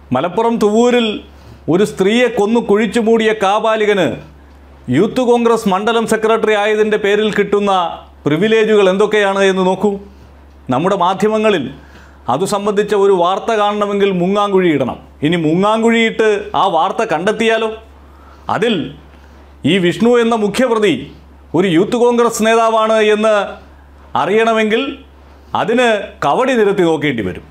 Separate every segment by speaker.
Speaker 1: മലപ്പുറം തുവൂരിൽ ഒരു സ്ത്രീയെ കൊന്നു കുഴിച്ചു മൂടിയ കാപാലികന് യൂത്ത് കോൺഗ്രസ് മണ്ഡലം സെക്രട്ടറി ആയതിൻ്റെ പേരിൽ കിട്ടുന്ന പ്രിവിലേജുകൾ എന്തൊക്കെയാണ് എന്ന് നോക്കൂ നമ്മുടെ മാധ്യമങ്ങളിൽ അതു സംബന്ധിച്ച ഒരു വാർത്ത കാണണമെങ്കിൽ മുങ്ങാങ്കുഴി ഇടണം ഇനി മുങ്ങാങ്കുഴിയിട്ട് ആ വാർത്ത കണ്ടെത്തിയാലോ അതിൽ ഈ വിഷ്ണു എന്ന മുഖ്യപ്രതി ഒരു യൂത്ത് കോൺഗ്രസ് നേതാവാണ് എന്ന് അറിയണമെങ്കിൽ അതിന് കവടി നിരത്തി നോക്കേണ്ടി വരും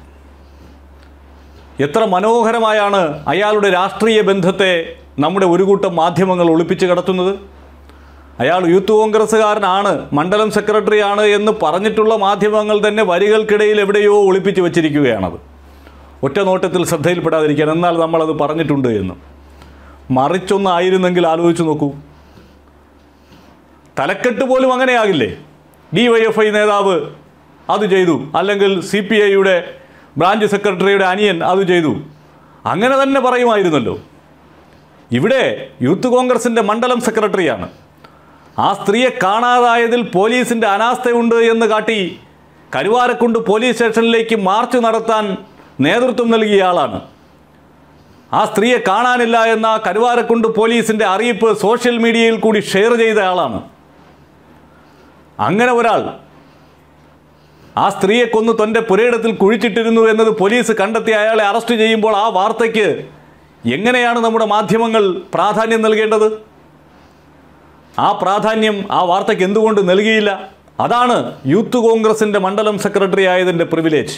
Speaker 1: എത്ര മനോഹരമായാണ് അയാളുടെ രാഷ്ട്രീയ ബന്ധത്തെ നമ്മുടെ ഒരു കൂട്ടം മാധ്യമങ്ങൾ ഒളിപ്പിച്ച് കിടത്തുന്നത് അയാൾ യൂത്ത് കോൺഗ്രസ്സുകാരനാണ് മണ്ഡലം സെക്രട്ടറിയാണ് എന്ന് പറഞ്ഞിട്ടുള്ള മാധ്യമങ്ങൾ തന്നെ വരികൾക്കിടയിൽ എവിടെയോ ഒളിപ്പിച്ച് വച്ചിരിക്കുകയാണത് ഒറ്റ നോട്ടത്തിൽ ശ്രദ്ധയിൽപ്പെടാതിരിക്കാൻ എന്നാൽ നമ്മളത് പറഞ്ഞിട്ടുണ്ട് എന്ന് മറിച്ചൊന്നായിരുന്നെങ്കിൽ ആലോചിച്ച് നോക്കൂ തലക്കെട്ട് പോലും അങ്ങനെയാകില്ലേ ഡി വൈ എഫ് ഐ നേതാവ് അത് ചെയ്തു അല്ലെങ്കിൽ സി പി ഐയുടെ ബ്രാഞ്ച് സെക്രട്ടറിയുടെ അനിയൻ അത് ചെയ്തു അങ്ങനെ തന്നെ പറയുമായിരുന്നല്ലോ ഇവിടെ യൂത്ത് കോൺഗ്രസിൻ്റെ മണ്ഡലം സെക്രട്ടറിയാണ് ആ സ്ത്രീയെ കാണാതായതിൽ പോലീസിൻ്റെ അനാസ്ഥയുണ്ട് എന്ന് കാട്ടി കരുവാരക്കുണ്ട് പോലീസ് സ്റ്റേഷനിലേക്ക് മാർച്ച് നടത്താൻ നേതൃത്വം നൽകിയ ആളാണ് ആ സ്ത്രീയെ കാണാനില്ല എന്ന കരുവാരക്കുണ്ട് പോലീസിൻ്റെ അറിയിപ്പ് സോഷ്യൽ മീഡിയയിൽ കൂടി ഷെയർ ചെയ്ത ആളാണ് അങ്ങനെ ഒരാൾ ആ സ്ത്രീയെ കൊന്ന് തൻ്റെ പുരയിടത്തിൽ കുഴിച്ചിട്ടിരുന്നു എന്നത് പോലീസ് കണ്ടെത്തി അയാളെ അറസ്റ്റ് ചെയ്യുമ്പോൾ ആ വാർത്തയ്ക്ക് എങ്ങനെയാണ് നമ്മുടെ മാധ്യമങ്ങൾ പ്രാധാന്യം നൽകേണ്ടത് ആ പ്രാധാന്യം ആ വാർത്തയ്ക്ക് എന്തുകൊണ്ട് നൽകിയില്ല അതാണ് യൂത്ത് കോൺഗ്രസിൻ്റെ മണ്ഡലം സെക്രട്ടറി ആയതിൻ്റെ പ്രിവിലേജ്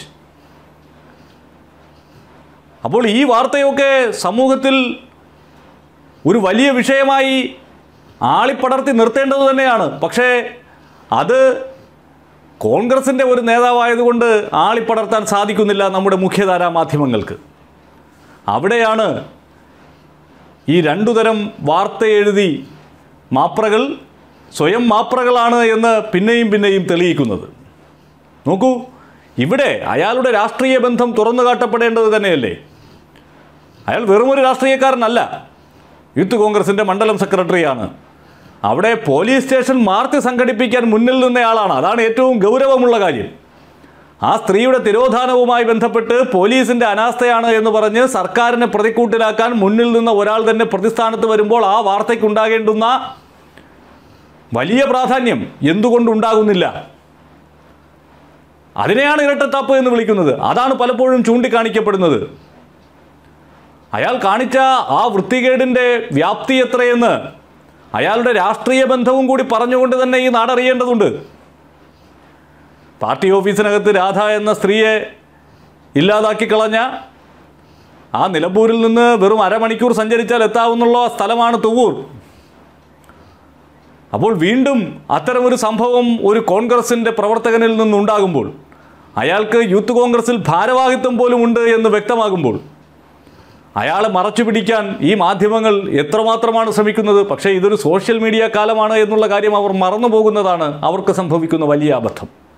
Speaker 1: അപ്പോൾ ഈ വാർത്തയൊക്കെ സമൂഹത്തിൽ ഒരു വലിയ വിഷയമായി ആളിപ്പടർത്തി നിർത്തേണ്ടത് തന്നെയാണ് പക്ഷേ അത് കോൺഗ്രസിൻ്റെ ഒരു നേതാവായതുകൊണ്ട് ആളിപ്പടർത്താൻ സാധിക്കുന്നില്ല നമ്മുടെ മുഖ്യധാരാ മാധ്യമങ്ങൾക്ക് അവിടെയാണ് ഈ രണ്ടു തരം വാർത്ത എഴുതി മാപ്രകൾ സ്വയം മാപ്രകളാണ് എന്ന് പിന്നെയും പിന്നെയും തെളിയിക്കുന്നത് നോക്കൂ ഇവിടെ അയാളുടെ രാഷ്ട്രീയ ബന്ധം തുറന്നു കാട്ടപ്പെടേണ്ടത് തന്നെയല്ലേ അയാൾ വെറുമൊരു രാഷ്ട്രീയക്കാരനല്ല യൂത്ത് കോൺഗ്രസിൻ്റെ മണ്ഡലം സെക്രട്ടറിയാണ് അവിടെ പോലീസ് സ്റ്റേഷൻ മാർച്ച് സംഘടിപ്പിക്കാൻ മുന്നിൽ നിന്നയാളാണ് അതാണ് ഏറ്റവും ഗൗരവമുള്ള കാര്യം ആ സ്ത്രീയുടെ തിരോധാനവുമായി ബന്ധപ്പെട്ട് പോലീസിൻ്റെ അനാസ്ഥയാണ് എന്ന് പറഞ്ഞ് സർക്കാരിനെ പ്രതിക്കൂട്ടിലാക്കാൻ മുന്നിൽ നിന്ന് ഒരാൾ തന്നെ പ്രതിസ്ഥാനത്ത് വരുമ്പോൾ ആ വാർത്തയ്ക്കുണ്ടാകേണ്ടുന്ന വലിയ പ്രാധാന്യം എന്തുകൊണ്ടുണ്ടാകുന്നില്ല അതിനെയാണ് ഇരട്ടത്താപ്പ് എന്ന് വിളിക്കുന്നത് അതാണ് പലപ്പോഴും ചൂണ്ടിക്കാണിക്കപ്പെടുന്നത് അയാൾ കാണിച്ച ആ വൃത്തികേടിൻ്റെ വ്യാപ്തി എത്രയെന്ന് അയാളുടെ രാഷ്ട്രീയ ബന്ധവും കൂടി പറഞ്ഞുകൊണ്ട് തന്നെ ഈ നാടറിയേണ്ടതുണ്ട് പാർട്ടി ഓഫീസിനകത്ത് രാധ എന്ന സ്ത്രീയെ ഇല്ലാതാക്കി കളഞ്ഞ ആ നിലമ്പൂരിൽ നിന്ന് വെറും അരമണിക്കൂർ സഞ്ചരിച്ചാൽ എത്താവുന്നുള്ള സ്ഥലമാണ് തുവൂർ അപ്പോൾ വീണ്ടും അത്തരമൊരു സംഭവം ഒരു കോൺഗ്രസിൻ്റെ പ്രവർത്തകനിൽ നിന്നുണ്ടാകുമ്പോൾ അയാൾക്ക് യൂത്ത് കോൺഗ്രസിൽ ഭാരവാഹിത്വം പോലും ഉണ്ട് എന്ന് വ്യക്തമാകുമ്പോൾ അയാളെ മറച്ചു പിടിക്കാൻ ഈ മാധ്യമങ്ങൾ എത്രമാത്രമാണ് ശ്രമിക്കുന്നത് പക്ഷേ ഇതൊരു സോഷ്യൽ മീഡിയ കാലമാണ് എന്നുള്ള കാര്യം അവർ മറന്നു പോകുന്നതാണ് അവർക്ക് സംഭവിക്കുന്ന വലിയ അബദ്ധം